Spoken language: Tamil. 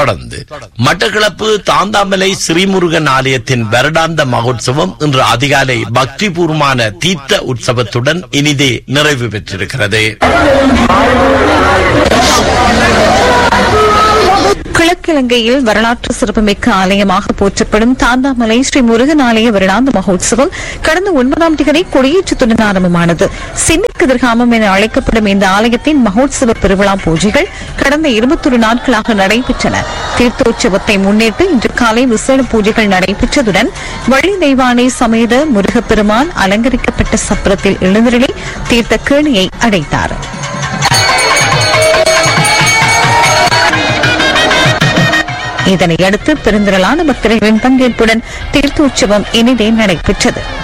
தொடர்ந்து மட்டக்களப்பு தாந்தாமலை ஸ்ரீமுருகன் ஆலயத்தின் வருடாந்த மகோத்சவம் இன்று அதிகாலை பக்திபூர்வமான தீர்த்த உற்சவத்துடன் இனிதே நிறைவு பெற்றிருக்கிறது கிழக்கிழங்கையில் வரலாற்று சிறப்புமிக்க ஆலயமாக போற்றப்படும் தாந்தாமலை ஸ்ரீ முருகன் ஆலய வருடாந்த மகோத்சவம் கடந்த ஒன்பதாம் தேதி கொடியேற்றத்துடன் ஆரம்பமானது சின்னக்கதிர்காமம் என அழைக்கப்படும் இந்த ஆலயத்தின் மகோத்சவ பெருவிழா பூஜைகள் கடந்த இருபத்தொரு நாட்களாக நடைபெற்றன தீர்த்தோற்சவத்தை முன்னிட்டு இன்று காலை விசேட பூஜைகள் நடைபெற்றதுடன் வள்ளி தெய்வானை சமேத முருகப்பெருமான் அலங்கரிக்கப்பட்ட சப்பரத்தில் எழுந்தருளி தீர்த்த கேணியை அடைத்தார் இதனையடுத்து பெருந்திரளான பக்தர்களின் பங்கேற்புடன் தீர்த்தோற்சவம் இனிதே நடைபெற்றது